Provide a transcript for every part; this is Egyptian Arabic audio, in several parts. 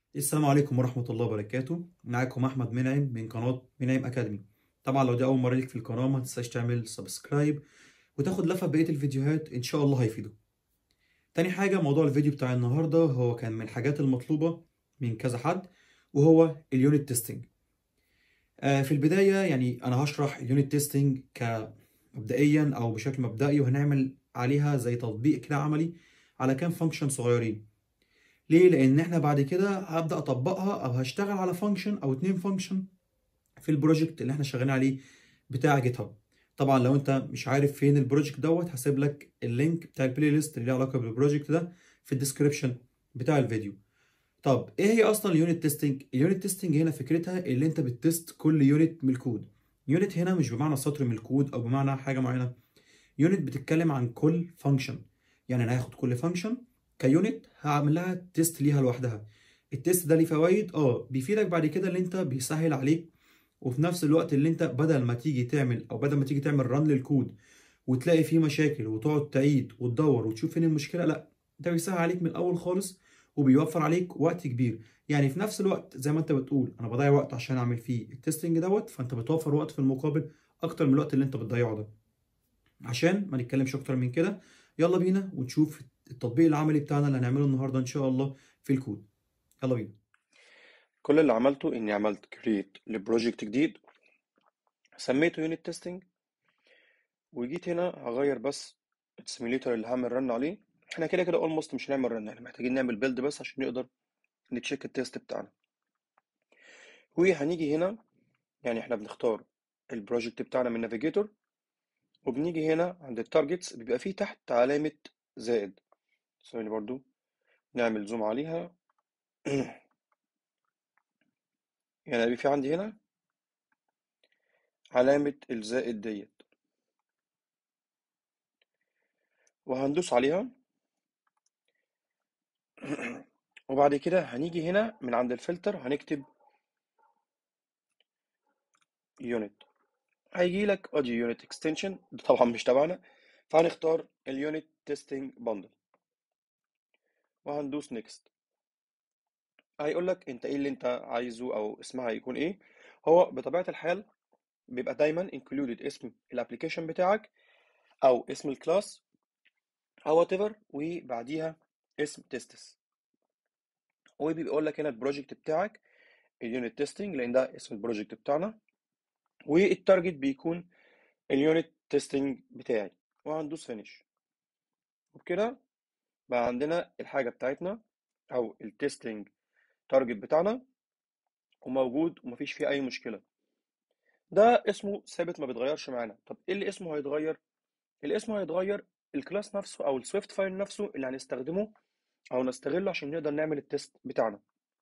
السلام عليكم ورحمة الله وبركاته معاكم أحمد منعم من قناة منعم أكاديمي طبعا لو دي أول مرة ليك في القناة ما تنساش تعمل سبسكرايب وتاخد لفة بقية الفيديوهات إن شاء الله هيفيدك تاني حاجة موضوع الفيديو بتاع النهاردة هو كان من الحاجات المطلوبة من كذا حد وهو اليونت تيستنج آه في البداية يعني أنا هشرح اليونت تيستنج كمبدئيا أو بشكل مبدئي وهنعمل عليها زي تطبيق كده عملي على كام فانكشن صغيرين ليه؟ لأن احنا بعد كده هبدأ أطبقها أو هشتغل على فانكشن أو اتنين فانكشن في البروجكت اللي احنا شغالين عليه بتاع جيت هاب. طبعا لو أنت مش عارف فين البروجكت دوت هسيب لك اللينك بتاع البلاي ليست اللي ليه علاقة بالبروجكت ده في الديسكربشن بتاع الفيديو. طب إيه هي أصلا اليونت تيستنج؟ اليونت تيستنج هنا فكرتها اللي أنت بتست كل يونت من الكود. يونت هنا مش بمعنى سطر من الكود أو بمعنى حاجة معينة. يونت بتتكلم عن كل فانكشن. يعني أنا هاخد كل فانكشن كيونت هعمل لها تيست ليها لوحدها التيست ده ليه فوائد اه بيفيدك بعد كده اللي انت بيسهل عليك وفي نفس الوقت اللي انت بدل ما تيجي تعمل او بدل ما تيجي تعمل ران للكود وتلاقي فيه مشاكل وتقعد تعيد وتدور وتشوف فين المشكله لا ده بيسهل عليك من الاول خالص وبيوفر عليك وقت كبير يعني في نفس الوقت زي ما انت بتقول انا بضيع وقت عشان اعمل فيه التستنج دوت فانت بتوفر وقت في المقابل اكتر من الوقت اللي انت بتضيعه ده عشان ما نتكلمش اكتر من كده يلا بينا ونشوف التطبيق العملي بتاعنا اللي هنعمله النهارده ان شاء الله في الكود يلا بينا كل اللي عملته اني عملت كريت لبروجكت جديد سميته يونت تيستنج وجيت هنا هغير بس السيميليتر اللي هعمل رن عليه احنا كده كده اولموست مش هنعمل رن احنا محتاجين نعمل بيلد بس عشان نقدر نتشيك التيست بتاعنا وهنيجي هنا يعني احنا بنختار البروجكت بتاعنا من نافيجيتور وبنيجي هنا عند التارجتس بيبقى فيه تحت علامة زائد ثواني برضو نعمل زوم عليها يعني بيبقى في عندي هنا علامة الزائد ديت وهندوس عليها وبعد كده هنيجي هنا من عند الفلتر هنكتب يونت هيجي لك ادي يونت اكستنشن ده طبعا مش تبعنا فهنختار اليونت تيستنج باندل وهندوس نيكست هيقول لك انت ايه اللي انت عايزه او اسمها يكون ايه هو بطبيعة الحال بيبقى دايما included اسم الابليكيشن بتاعك او اسم الكلاس او وات ايفر وبعديها اسم تيستس وبيقول لك هنا البروجكت بتاعك اليونت تيستنج لان ده اسم البروجكت بتاعنا والتارجت بيكون اليونت تيستنج بتاعي وهندوس فينيش وبكده بقى عندنا الحاجة بتاعتنا او التيستنج تارجت بتاعنا وموجود ومفيش فيه اي مشكلة ده اسمه ثابت ما بيتغيرش معانا طب ايه اللي اسمه هيتغير الاسم هيتغير الكلاس نفسه او السويفت فايل نفسه اللي هنستخدمه او نستغله عشان نقدر نعمل التيست بتاعنا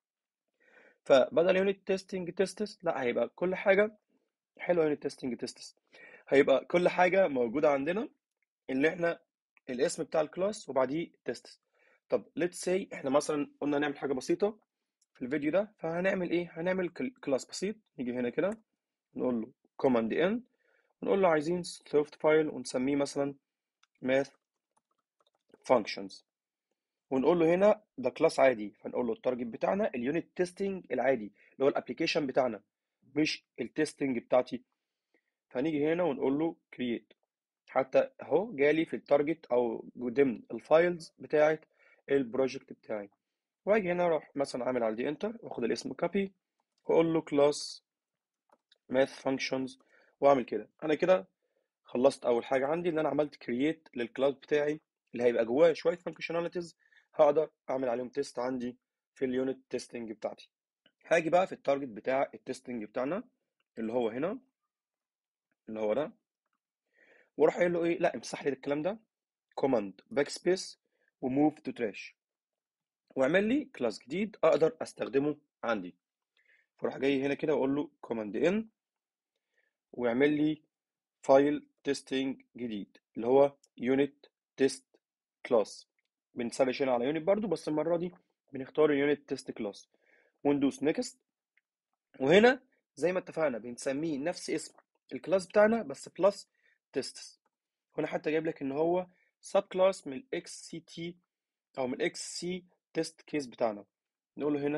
فبدل يونت تيستنج تيستس لا هيبقى كل حاجه حلوه يونت تيستنج تيستس هيبقى كل حاجه موجوده عندنا اللي احنا الاسم بتاع الكلاس وبعديه تيستس طب ليتس سي احنا مثلا قلنا نعمل حاجه بسيطه في الفيديو ده فهنعمل ايه هنعمل كلاس بسيط نيجي هنا كده نقول له command n ونقول له عايزين سوفت فايل ونسميه مثلا math functions ونقول له هنا ده كلاس عادي فنقول له التارجت بتاعنا اليونت تيستنج العادي اللي هو الابلكيشن بتاعنا مش التيستنج بتاعتي فنيجي هنا ونقول له create حتى اهو جالي في التارجت او ضمن الفايلز بتاعت البروجكت بتاعي واجي هنا اروح مثلا عامل على دي انتر واخد الاسم كوبي واقول له كلاس math functions واعمل كده انا كده خلصت اول حاجه عندي ان انا عملت كرييت للكلاس بتاعي اللي هيبقى جواه شويه فانكشناليتيز هقدر اعمل عليهم تيست عندي في اليونت تيستنج بتاعتي هاجي بقى في التارجت بتاع التيستنج بتاعنا اللي هو هنا اللي هو ده واروح قايل له ايه لا امسح لي الكلام ده كوماند باك سبيس وموف تو تراش واعمل لي كلاس جديد اقدر استخدمه عندي فاروح جاي هنا كده واقول له كوماند ان ويعمل لي فايل تيستنج جديد اللي هو يونت تيست كلاس بنسرش هنا على يونت برضو بس المره دي بنختار اليونت تيست كلاس وندوس نيكست وهنا زي ما اتفقنا بنسميه نفس اسم الكلاس بتاعنا بس بلس تيستس هنا حتى جايب لك ان هو سب كلاس من الاكس سي تي او من الاكس سي تيست كيس بتاعنا نقول له هنا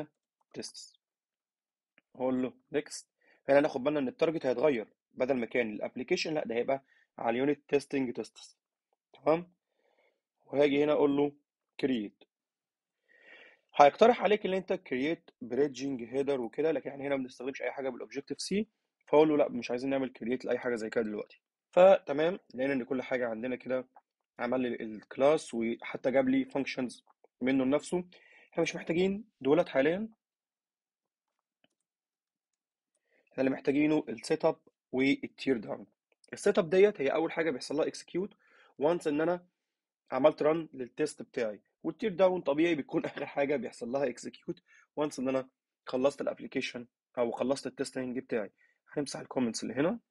tests هقول له next هنا ناخد بالنا ان التارجت هيتغير بدل ما كان الابلكيشن لا ده هيبقى على اليونت تيستنج تيستس تمام وهاجي هنا اقول له create هيقترح عليك ان انت create bridging header وكده لكن احنا هنا ما بنستخدمش اي حاجه بالاوبجكتيف سي فاقول له لا مش عايزين نعمل create لاي حاجه زي كده دلوقتي فتمام لقينا ان كل حاجه عندنا كده عمل لي الكلاس وحتى جاب لي functions منه لنفسه احنا مش محتاجين دولت حاليا احنا اللي محتاجينه السيت اب والتير داون السيت اب ديت هي اول حاجه بيحصل لها اكسكيوت وانس ان انا عملت ران للتيست بتاعي والتير داون طبيعي بيكون اخر حاجه بيحصل لها اكسكيوت وانس ان انا خلصت الابلكيشن او خلصت التستنج بتاعي هنمسح الكومنتس اللي هنا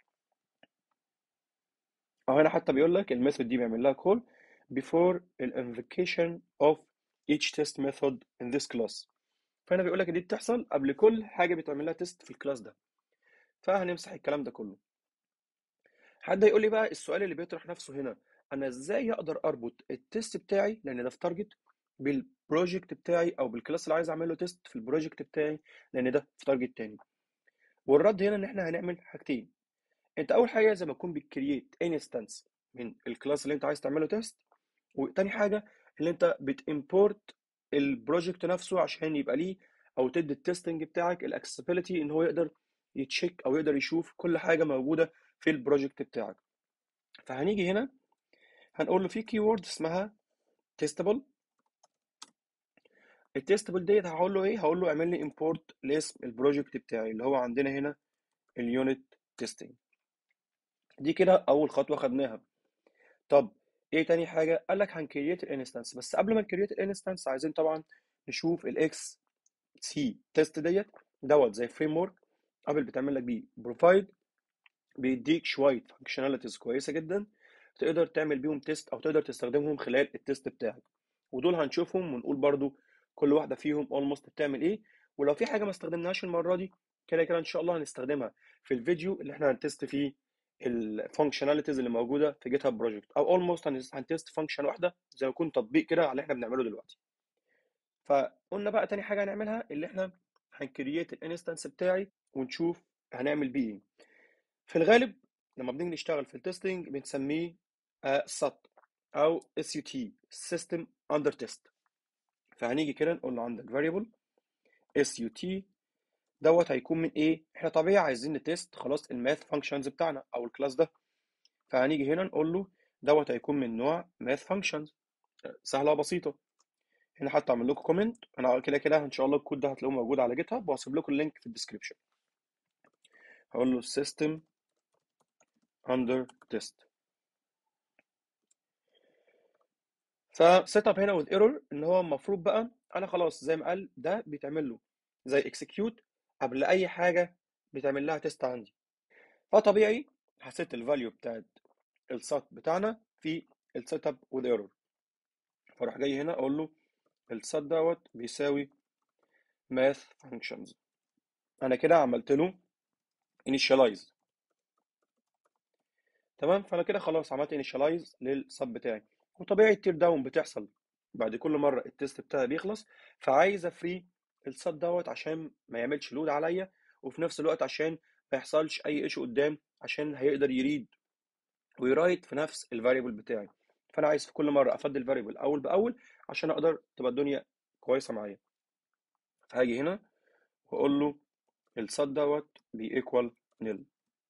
او هنا حتى بيقول لك الميثود دي بيعمل لها كول before the invocation of each test method in this class فهنا بيقول لك دي بتحصل قبل كل حاجه بيتعمل لها تيست في الكلاس ده فهنمسح الكلام ده كله حد يقول لي بقى السؤال اللي بيطرح نفسه هنا انا ازاي اقدر اربط التيست بتاعي لان ده في تارجت بالبروجكت بتاعي او بالكلاس اللي عايز اعمل له تيست في البروجكت بتاعي لان ده في تارجت تاني والرد هنا ان احنا هنعمل حاجتين انت اول حاجه زي ما تكون بتكريت انستنس من الكلاس اللي انت عايز تعمله تيست وتاني حاجه اللي انت بتimporت البروجكت نفسه عشان يبقى ليه او تدي التستنج بتاعك الاكسسبيلتي ان هو يقدر يتشيك او يقدر يشوف كل حاجه موجوده في البروجكت بتاعك فهنيجي هنا هنقول له في كيورد اسمها تيستبل التيستبل ديت هقول له ايه هقول له اعمل لي امبورت لاسم البروجكت بتاعي اللي هو عندنا هنا اليونت تيستنج دي كده اول خطوه خدناها طب ايه تاني حاجه قال لك هنكريت الانستنس بس قبل ما نكريت الانستنس عايزين طبعا نشوف الاكس سي تيست ديت دوت زي فريم ورك قبل بتعمل لك بيه بروفايد بيديك شويه فانكشناليتيز كويسه جدا تقدر تعمل بيهم تيست او تقدر تستخدمهم خلال التيست بتاعك ودول هنشوفهم ونقول برضو كل واحده فيهم اولموست بتعمل ايه ولو في حاجه ما استخدمناهاش المره دي كده كده ان شاء الله هنستخدمها في الفيديو اللي احنا هنتست فيه الفانكشناليتيز اللي موجوده في جيت هاب بروجكت او اولموست هنتست فانكشن واحده زي ما يكون تطبيق كده على اللي احنا بنعمله دلوقتي فقلنا بقى تاني حاجه هنعملها اللي احنا هنكريت الانستنس بتاعي ونشوف هنعمل بيه ايه في الغالب لما بنيجي نشتغل في التستنج بنسميه سات او اس يو تي سيستم اندر تيست فهنيجي كده نقول له عندك variable اس يو تي دوت هيكون من ايه احنا طبيعي عايزين نتست خلاص الماث فانكشنز بتاعنا او الكلاس ده فهنيجي هنا نقول له دوت هيكون من نوع math functions سهله وبسيطه هنا حتى اعمل لكم كومنت انا كده كده ان شاء الله الكود ده هتلاقوه موجود على جيت هاب وهسيب لكم اللينك في الديسكربشن هقول له system under test فسيت اب هنا with error ان هو المفروض بقى انا خلاص زي ما قال ده بيتعمل له زي execute قبل اي حاجه بيتعمل لها تيست عندي فطبيعي هسيت الفاليو بتاعت السات بتاعنا في السيت اب with error فاروح جاي هنا اقول له السات دوت بيساوي math functions انا كده عملت له initialize تمام فانا كده خلاص عملت initialize للسب بتاعي وطبيعي التير داون بتحصل بعد كل مره التيست بتاعي بيخلص فعايز افري السب دوت عشان ما يعملش لود عليا وفي نفس الوقت عشان ما يحصلش اي ايشو قدام عشان هيقدر يريد ويرايت في نفس الفاريبل بتاعي فانا عايز في كل مره افضي الفاريبل اول باول عشان اقدر تبقى الدنيا كويسه معايا فهاجي هنا واقول له السد دوت بيكوال نيل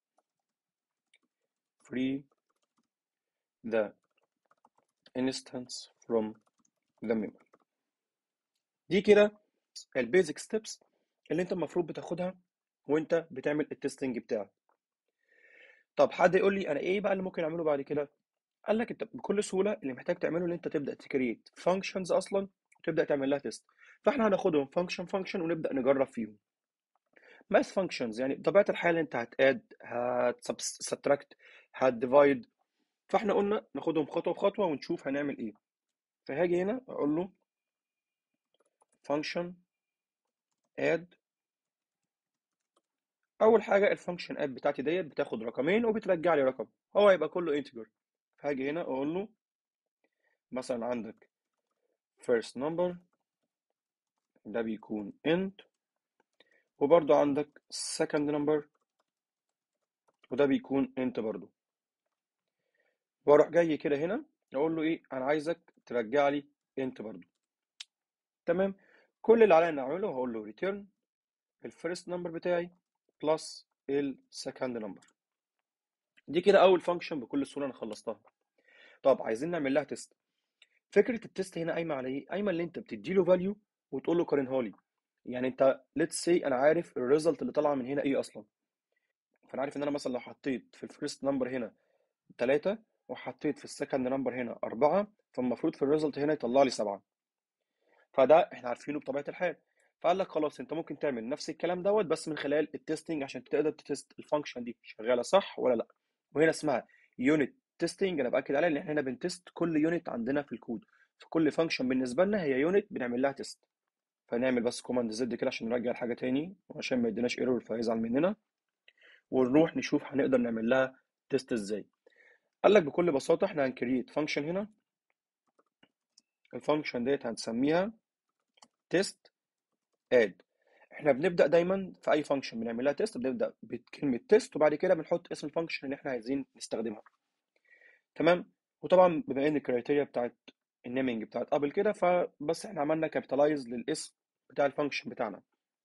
free the instance from the memory دي كده البيزك ستيبس اللي انت المفروض بتاخدها وانت بتعمل التستنج بتاعك طب حد يقول لي انا ايه بقى اللي ممكن اعمله بعد كده قال لك انت بكل سهوله اللي محتاج تعمله ان انت تبدا تكريت فانكشنز اصلا وتبدا تعمل لها تيست فاحنا هناخدهم فانكشن فانكشن ونبدا نجرب فيهم ماث فانكشنز يعني بطبيعه الحال انت هتاد هتسبتراكت هتديفايد فاحنا قلنا ناخدهم خطوه بخطوه ونشوف هنعمل ايه فهاجي هنا اقول له function add اول حاجه الفانكشن اد بتاعتي ديت بتاخد رقمين وبترجع لي رقم هو هيبقى كله انتجر هاجي هنا اقول له مثلا عندك first number ده بيكون int وبرضو عندك second number وده بيكون int برضو واروح جاي كده هنا اقول له ايه انا عايزك ترجع لي int برضو تمام كل اللي عليا اني اعمله هقول له return الفيرست نمبر بتاعي بلس السكند نمبر دي كده اول فانكشن بكل سهوله انا خلصتها طب عايزين نعمل لها تيست فكره التيست هنا قايمه على ايه قايمه اللي انت بتدي له فاليو وتقول له قارنها لي يعني انت ليتس سي انا عارف الريزلت اللي طالعه من هنا ايه اصلا فانا عارف ان انا مثلا لو حطيت في الفيرست نمبر هنا 3 وحطيت في السكند نمبر هنا 4 فالمفروض في الريزلت هنا يطلع لي 7 فده احنا عارفينه بطبيعه الحال فقال لك خلاص انت ممكن تعمل نفس الكلام دوت بس من خلال التستنج عشان تقدر تتست الفانكشن دي شغاله صح ولا لا وهنا اسمها يونت تيستنج انا باكد عليها ان احنا هنا بنتست كل يونت عندنا في الكود فكل فانكشن بالنسبه لنا هي يونت بنعمل لها تيست فنعمل بس كوماند زد كده عشان نرجع الحاجه تاني وعشان ما يديناش ايرور فيزعل مننا ونروح نشوف هنقدر نعمل لها تيست ازاي قال لك بكل بساطه احنا هنكريت فانكشن هنا الفانكشن ديت هنسميها تيست اد احنا بنبدا دايما في اي فانكشن بنعمل لها تيست بنبدا بكلمه تيست وبعد كده بنحط اسم الفانكشن اللي احنا عايزين نستخدمها تمام وطبعا بما ان الكرايتيريا بتاعت النيمنج بتاعت ابل كده فبس احنا عملنا كابيتالايز للاسم بتاع الفانكشن بتاعنا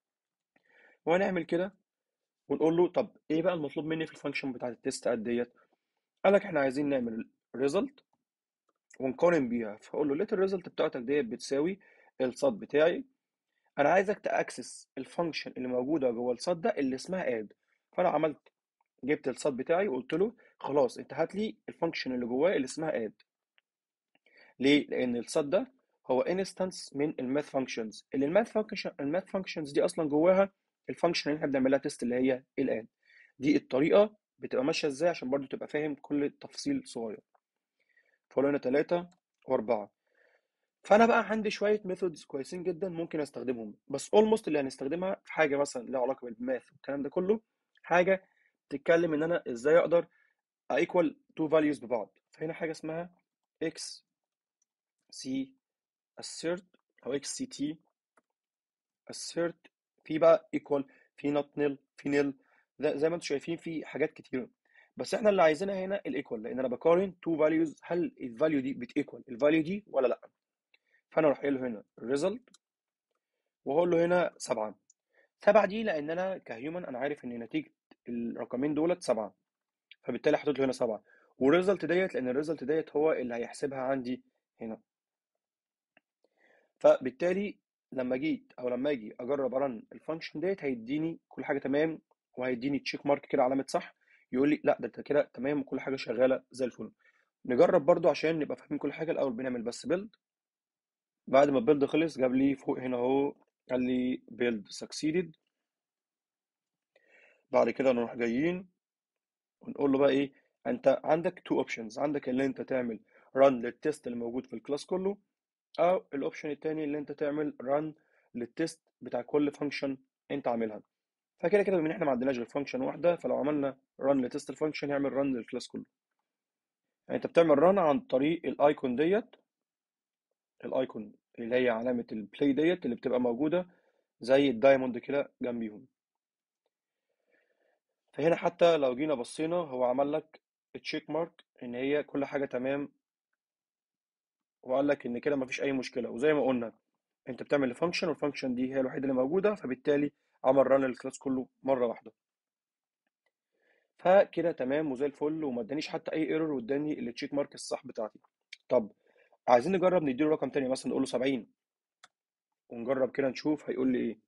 وهنعمل كده ونقول له طب ايه بقى المطلوب مني في الفانكشن بتاعت التيست اد ديت قال لك احنا عايزين نعمل ريزلت ونقارن بيها فاقول له لقيت الريزلت بتاعتك ديت بتساوي الصاد بتاعي انا عايزك تاكسس الفانكشن اللي موجوده جوه الصاد ده اللي اسمها اد فانا عملت جبت الصاد بتاعي وقلت له خلاص انت هات لي الفانكشن اللي جواه اللي اسمها اد ليه لان الصاد ده هو انستنس من الماث فانكشنز اللي الماث فانكشن الماث فانكشنز دي اصلا جواها الفانكشن اللي احنا بنعمل لها تيست اللي هي الاد دي الطريقه بتبقى ماشيه ازاي عشان برضو تبقى فاهم كل تفصيل صغير فقالوا هنا 3 و4 فانا بقى عندي شويه ميثودز كويسين جدا ممكن استخدمهم بس اولموست اللي هنستخدمها في حاجه مثلا لها علاقه بالماث والكلام ده كله حاجه بتتكلم ان انا ازاي اقدر ايكوال تو فاليوز ببعض فهنا حاجه اسمها x c assert او x c t assert في بقى equal في not nil في nil ده زي ما انتم شايفين في حاجات كتيره بس احنا اللي عايزينها هنا الايكوال لان انا بقارن تو فاليوز هل الفاليو دي بتيكوال الفاليو دي ولا لا فانا اروح قايل له هنا result واقول له هنا 7 7 دي لان انا كهيومن انا عارف ان نتيجه الرقمين دولت 7 فبالتالي حاطط له هنا 7 والريزلت ديت لان الريزلت ديت هو اللي هيحسبها عندي هنا فبالتالي لما جيت او لما اجي اجرب ارن الفانكشن ديت هيديني كل حاجه تمام وهيديني تشيك مارك كده علامه صح يقول لي لا ده انت كده تمام وكل حاجه شغاله زي الفل نجرب برضو عشان نبقى فاهمين كل حاجه الاول بنعمل بس بيلد بعد ما البيلد خلص جاب لي فوق هنا اهو قال لي بيلد سكسيدد بعد كده نروح جايين ونقول له بقى ايه انت عندك تو اوبشنز عندك اللي انت تعمل ران للتيست اللي موجود في الكلاس كله او الاوبشن التاني اللي انت تعمل ران للتيست بتاع كل فانكشن انت عاملها فكده كده بما ان احنا ما عندناش غير فانكشن واحده فلو عملنا ران لتيست الفانكشن يعمل ران للكلاس كله يعني انت بتعمل ران عن طريق الايكون ديت الايكون اللي هي علامه البلاي ديت اللي بتبقى موجوده زي الدايموند كده جنبيهم فهنا حتى لو جينا بصينا هو عمل لك تشيك مارك ان هي كل حاجه تمام وقال لك ان كده مفيش اي مشكله وزي ما قلنا انت بتعمل الفانكشن والفانكشن دي هي الوحيده اللي موجوده فبالتالي عمل ران للكلاس كله مره واحده فكده تمام وزي الفل وما ادانيش حتى اي ايرور واداني التشيك مارك الصح بتاعتي طب عايزين نجرب نديله رقم تاني مثلا نقول له 70 ونجرب كده نشوف هيقول لي ايه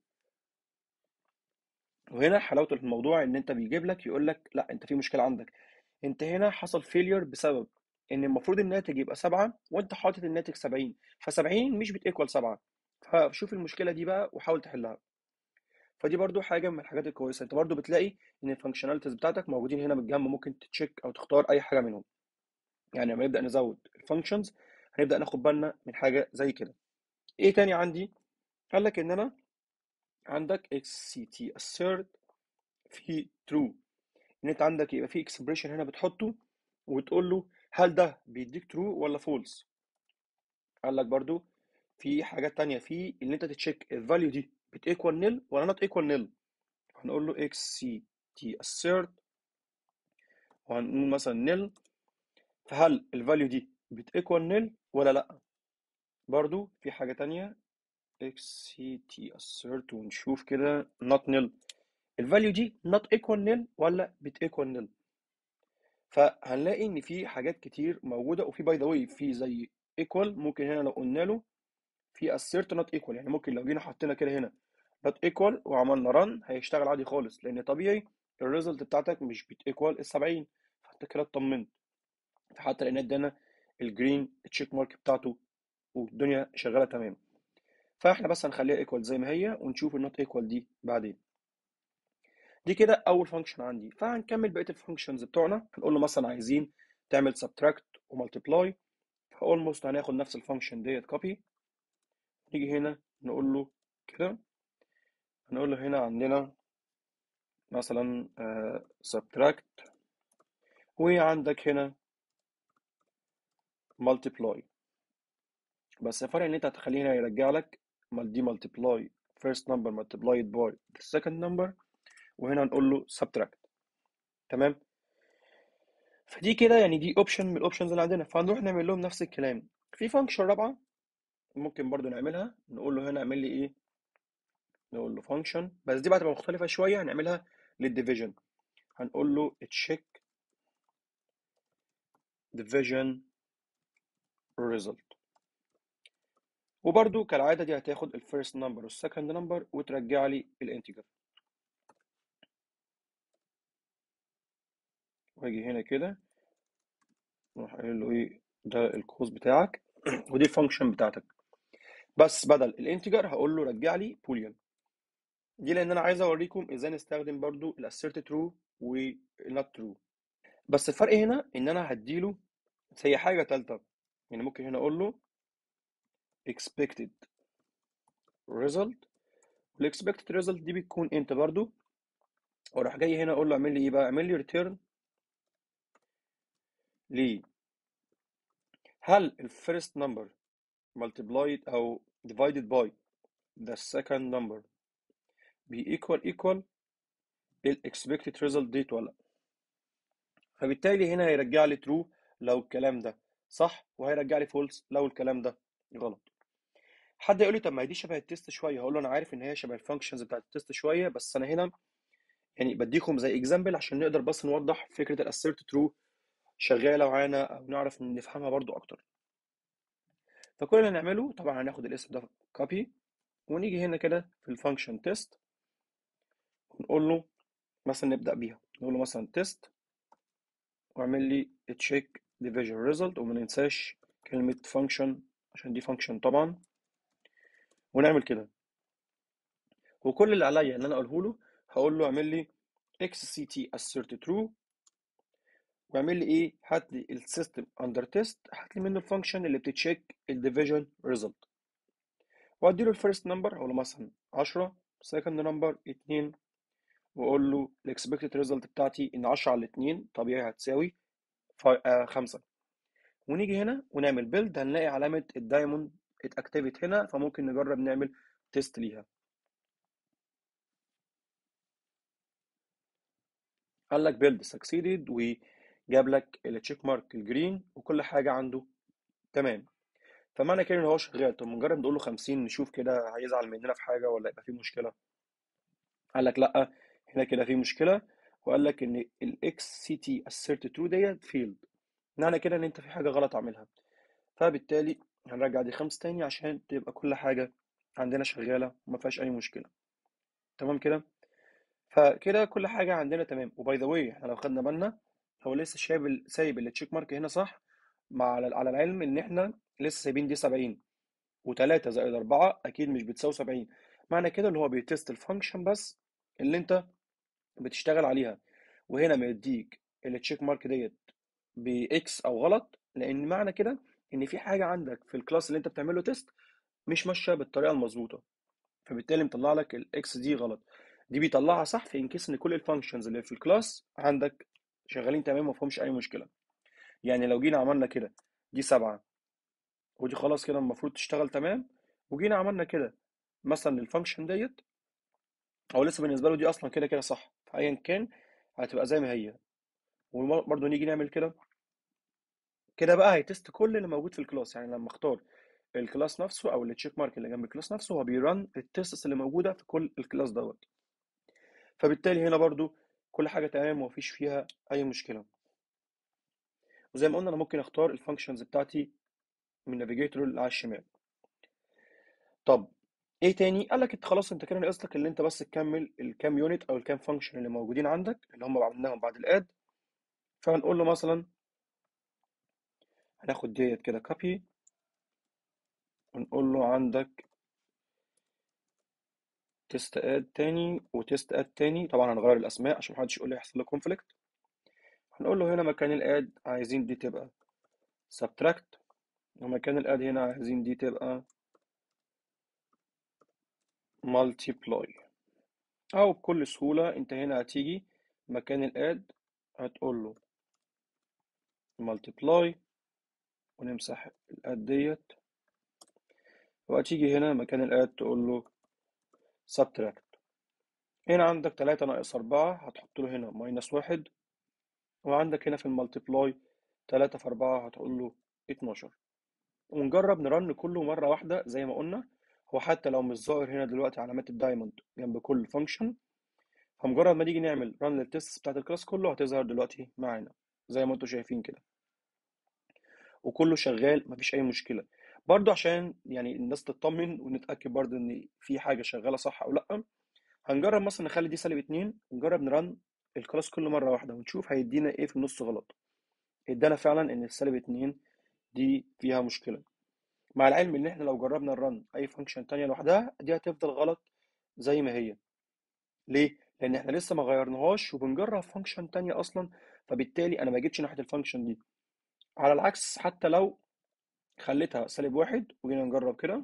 وهنا حلاوه الموضوع ان انت بيجيب لك يقول لك لا انت في مشكله عندك انت هنا حصل فيلير بسبب ان المفروض الناتج يبقى 7 وانت حاطط الناتج 70 ف70 مش بتيكوال 7 فشوف المشكله دي بقى وحاول تحلها فدي برضو حاجه من الحاجات الكويسه انت برضو بتلاقي ان الفانكشناليتيز بتاعتك موجودين هنا بالجنب ممكن تتشيك او تختار اي حاجه منهم يعني لما نبدا نزود الفانكشنز هنبدا ناخد بالنا من حاجه زي كده ايه تاني عندي قال لك ان انا عندك xct assert في true ان انت عندك يبقى في expression هنا بتحطه وتقول له هل ده بيديك true ولا false قال لك برضو في حاجات تانية في ان انت تتشيك الفاليو دي بتيكوال نيل ولا نوت ايكوال نيل هنقول له اكس سي تي assert وهنقول مثلا نيل فهل الفاليو دي بتيكوال نيل ولا لا برضو في حاجة تانية اكس سي تي assert ونشوف كده not nil الفاليو دي not equal nil ولا بت equal nil فهنلاقي ان في حاجات كتير موجودة وفي باي ذا واي في زي equal ممكن هنا لو قلنا له في assert not equal يعني ممكن لو جينا حطينا كده هنا not equal وعملنا run هيشتغل عادي خالص لان طبيعي الريزلت بتاعتك مش بت equal ال 70 فانت كده اطمنت فحتى لقينا ادانا الجرين تشيك مارك بتاعته والدنيا شغاله تمام فاحنا بس هنخليها ايكوال زي ما هي ونشوف النوت ايكوال دي بعدين دي كده اول فانكشن عندي فهنكمل بقيه الفانكشنز بتوعنا هنقول له مثلا عايزين تعمل سبتراكت ومالتيبلاي فاولموست هناخد نفس الفانكشن ديت كوبي نيجي هنا نقول له كده هنقول له هنا عندنا مثلا سبتراكت وعندك هنا multiply بس الفرق ان انت هتخليه هنا يرجع لك دي multiply first number multiplied by the second number وهنا نقول له subtract تمام فدي كده يعني دي اوبشن من الاوبشنز اللي عندنا فهنروح نعمل لهم نفس الكلام في فانكشن رابعه ممكن برضو نعملها نقول له هنا اعمل لي ايه نقول له فانكشن بس دي بقى تبقى مختلفه شويه هنعملها للديفيجن هنقول له check division result وبرضو كالعادة دي هتاخد الفيرست نمبر والسكند نمبر وترجع لي الانتجر واجي هنا كده نروح قايل له ايه ده القوس بتاعك ودي الفانكشن بتاعتك بس بدل الانتجر هقول له رجع لي بوليان دي لان انا عايز اوريكم ازاي نستخدم برضو الاسيرت ترو والنوت ترو بس الفرق هنا ان انا هديله هي حاجه ثالثه يعني ممكن هنا اقول له expected result والاكسبكتد result دي بتكون انت برضو واروح جاي هنا اقول له اعمل لي ايه بقى اعمل لي return ل هل الفيرست نمبر multiplied او divided by the second number بي equal equal الاكسبكتد result ديت ولا لا فبالتالي هنا هيرجع لي true لو الكلام ده صح وهيرجع لي false لو الكلام ده غلط حد يقول لي طب ما هي دي شبه التست شويه هقول له انا عارف ان هي شبه الفانكشنز بتاعت التست شويه بس انا هنا يعني بديكم زي اكزامبل عشان نقدر بس نوضح فكره الاسيرت ترو شغاله معانا او نعرف نفهمها برضو اكتر فكل اللي هنعمله طبعا هناخد الاسم ده كوبي ونيجي هنا كده في الفانكشن تيست ونقول له مثلا نبدا بيها نقول له مثلا تيست واعمل لي تشيك division result وما ننساش كلمه function عشان دي function طبعا ونعمل كده وكل اللي عليا ان انا اقوله له هقول له اعمل لي xct assert true واعمل لي ايه هات لي السيستم اندر تيست هات لي منه الفانكشن اللي بتتشيك الديفيجن ريزلت وادي له الفيرست نمبر اقول له مثلا 10 سكند نمبر 2 واقول له الاكسبكتد ريزلت بتاعتي ان 10 على 2 طبيعي هتساوي 5 ونيجي هنا ونعمل بيلد هنلاقي علامه الدايموند اتاكتيفيت هنا فممكن نجرب نعمل تيست ليها قال لك بيلد سكسيدد وجاب لك التشيك مارك الجرين وكل حاجه عنده تمام فمعنى كده ان هو شغال طب مجرد نقول له 50 نشوف كده هيزعل مننا في حاجه ولا يبقى في مشكله قال لك لا هنا كده في مشكله وقال لك ان الاكس سي تي assert true ديت فيلد معنى كده ان انت في حاجه غلط عاملها فبالتالي هنرجع دي خمس تاني عشان تبقى كل حاجه عندنا شغاله وما فيهاش اي مشكله تمام كده فكده كل حاجه عندنا تمام وباي ذا واي احنا لو خدنا بالنا هو لسه شايب سايب التشيك مارك هنا صح مع على العلم ان احنا لسه سايبين دي 70 و3 زائد 4 اكيد مش بتساوي 70 معنى كده ان هو بيتست الفانكشن بس اللي انت بتشتغل عليها وهنا مديك التشيك مارك ديت باكس او غلط لان معنى كده ان في حاجه عندك في الكلاس اللي انت بتعمله تيست مش ماشيه بالطريقه المظبوطه فبالتالي مطلع لك الاكس دي غلط دي بيطلعها صح في انكيس ان كل الفانكشنز اللي في الكلاس عندك شغالين تمام ما فيهمش اي مشكله يعني لو جينا عملنا كده دي سبعة ودي خلاص كده المفروض تشتغل تمام وجينا عملنا كده مثلا للفانكشن ديت هو لسه بالنسبه له دي اصلا كده كده صح فايا كان هتبقى زي ما هي وبرضه نيجي نعمل كده كده بقى هيتست كل اللي موجود في الكلاس يعني لما اختار الكلاس نفسه او التشيك مارك اللي جنب الكلاس نفسه هو بيرن التستس اللي موجوده في كل الكلاس دوت فبالتالي هنا برضو كل حاجه تمام ومفيش فيها اي مشكله وزي ما قلنا انا ممكن اختار الفانكشنز بتاعتي من النافيجيتور اللي على الشمال طب ايه تاني قال لك انت خلاص انت كده ناقص لك اللي انت بس تكمل الكام يونت او الكام فانكشن اللي موجودين عندك اللي هم عملناهم بعد الاد فهنقول له مثلا هناخد ديت كده كوبي ونقول له عندك تيست اد تاني وتيست اد تاني طبعا هنغير الاسماء عشان محدش يقول لي هيحصل له كونفليكت هنقول له هنا مكان الاد عايزين دي تبقى subtract ومكان الاد هنا عايزين دي تبقى multiply او بكل سهولة انت هنا هتيجي مكان الاد هتقول له multiply ونمسح الاد ديت وهتيجي هنا مكان الاد تقول له subtract هنا عندك تلاتة ناقص أربعة هتحط له هنا ماينس واحد وعندك هنا في المالتيبلاي تلاتة في أربعة هتقول له اتناشر ونجرب نرن كله مرة واحدة زي ما قلنا هو حتى لو مش ظاهر هنا دلوقتي علامات الدايموند جنب كل فانكشن فمجرد ما نيجي نعمل رن للتست بتاعت الكلاس كله هتظهر دلوقتي معانا زي ما انتم شايفين كده وكله شغال مفيش أي مشكلة برضو عشان يعني الناس تطمن ونتأكد برضو إن في حاجة شغالة صح أو لأ هنجرب مثلا نخلي دي سالب اتنين ونجرب نرن الكلاس كله مرة واحدة ونشوف هيدينا ايه في النص غلط ادانا فعلا ان السالب اتنين دي فيها مشكلة مع العلم ان احنا لو جربنا نرن اي فانكشن تانية لوحدها دي هتفضل غلط زي ما هي ليه؟ لان احنا لسه ما غيرناهاش وبنجرب فانكشن تانية اصلا فبالتالي انا ما جيتش ناحية الفانكشن دي على العكس حتى لو خليتها سالب واحد وجينا نجرب كده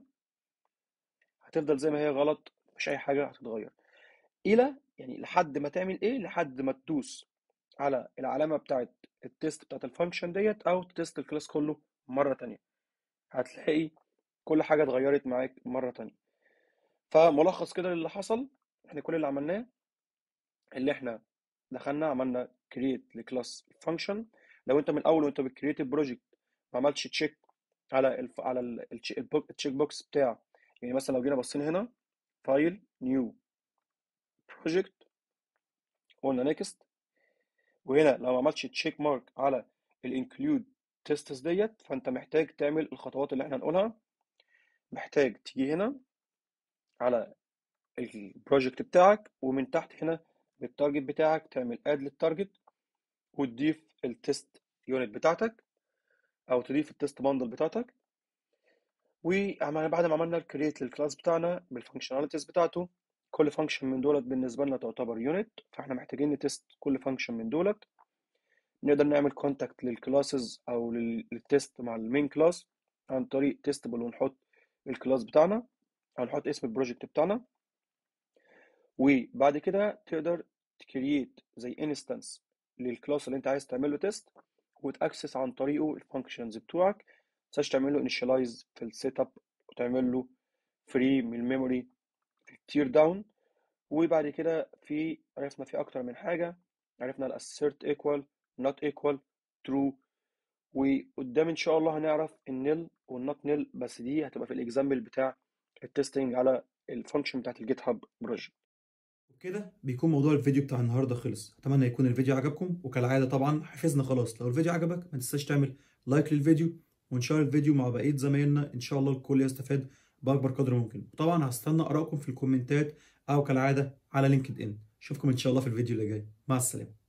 هتفضل زي ما هي غلط مفيش اي حاجة هتتغير الى يعني لحد ما تعمل ايه لحد ما تدوس على العلامه بتاعت التيست بتاعت الفانكشن ديت او تيست الكلاس كله مره تانية هتلاقي كل حاجه اتغيرت معاك مره تانية فملخص كده اللي حصل احنا كل اللي عملناه اللي احنا دخلنا عملنا كرييت لكلاس فانكشن لو انت من الاول وانت بتكريت البروجكت ما عملتش تشيك على الف... على التشيك بوكس بتاع يعني مثلا لو جينا بصينا هنا فايل نيو بروجكت قلنا نيكست وهنا لو ما عملتش تشيك مارك على الانكلود تيستس ديت فانت محتاج تعمل الخطوات اللي احنا هنقولها محتاج تيجي هنا على البروجكت بتاعك ومن تحت هنا بالتارجت بتاعك تعمل اد للتارجت وتضيف التست يونت بتاعتك او تضيف التست باندل بتاعتك وبعد ما عملنا الكريت للكلاس بتاعنا بالفانكشناليتيز بتاعته كل فانكشن من دولت بالنسبة لنا تعتبر يونت فاحنا محتاجين نتست كل فانكشن من دولت نقدر نعمل كونتاكت للكلاسز او للتست مع المين كلاس عن طريق تيستبل ونحط الكلاس بتاعنا او نحط اسم البروجكت بتاعنا وبعد كده تقدر تكريت زي انستنس للكلاس اللي انت عايز تعمل له تيست وتاكسس عن طريقه الفانكشنز بتوعك متنساش تعمل له انيشاليز في السيت اب وتعمل له فري من الميموري في التير داون وبعد كده في عرفنا في اكتر من حاجه عرفنا الاسيرت ايكوال نوت ايكوال ترو وقدام ان شاء الله هنعرف النل والنوت نل بس دي هتبقى في الاكزامبل بتاع التستنج على الفانكشن بتاعت الجيت هاب بروجكت وبكده بيكون موضوع الفيديو بتاع النهارده خلص اتمنى يكون الفيديو عجبكم وكالعاده طبعا حفظنا خلاص لو الفيديو عجبك ما تنساش تعمل لايك للفيديو ونشير الفيديو مع بقيه زمايلنا ان شاء الله الكل يستفاد باكبر قدر ممكن وطبعا هستنى ارائكم في الكومنتات او كالعاده على لينكد ان اشوفكم ان شاء الله في الفيديو اللي جاي مع السلامه